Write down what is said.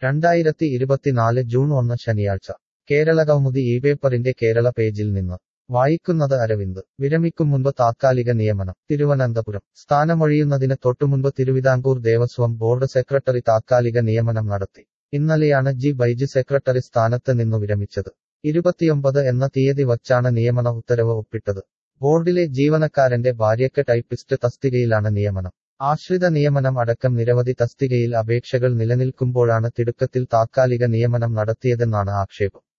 രണ്ടായിരത്തി ഇരുപത്തിനാല് ജൂൺ ഒന്ന് ശനിയാഴ്ച കേരളകൗമുദി ഈ പേപ്പറിന്റെ കേരള പേജിൽ നിന്ന് വായിക്കുന്നത് അരവിന്ദ് വിരമിക്കും മുൻപ് താത്കാലിക നിയമനം തിരുവനന്തപുരം സ്ഥാനമൊഴിയുന്നതിന് തൊട്ടുമുൻപ് തിരുവിതാംകൂർ ദേവസ്വം ബോർഡ് സെക്രട്ടറി താത്കാലിക നിയമനം നടത്തി ഇന്നലെയാണ് ജി ബൈജു സെക്രട്ടറി സ്ഥാനത്ത് നിന്നു വിരമിച്ചത് ഇരുപത്തിയൊമ്പത് എന്ന തീയതി വച്ചാണ് നിയമന ഉത്തരവ് ഒപ്പിട്ടത് ബോർഡിലെ ജീവനക്കാരന്റെ ഭാര്യയ്ക്ക് ടൈപ്പിസ്റ്റ് തസ്തികയിലാണ് നിയമനം ആശ്രിത നിയമനം അടക്കം നിരവധി തസ്തികയിൽ അപേക്ഷകൾ നിലനിൽക്കുമ്പോഴാണ് തിടുക്കത്തിൽ താത്കാലിക നിയമനം നടത്തിയതെന്നാണ് ആക്ഷേപം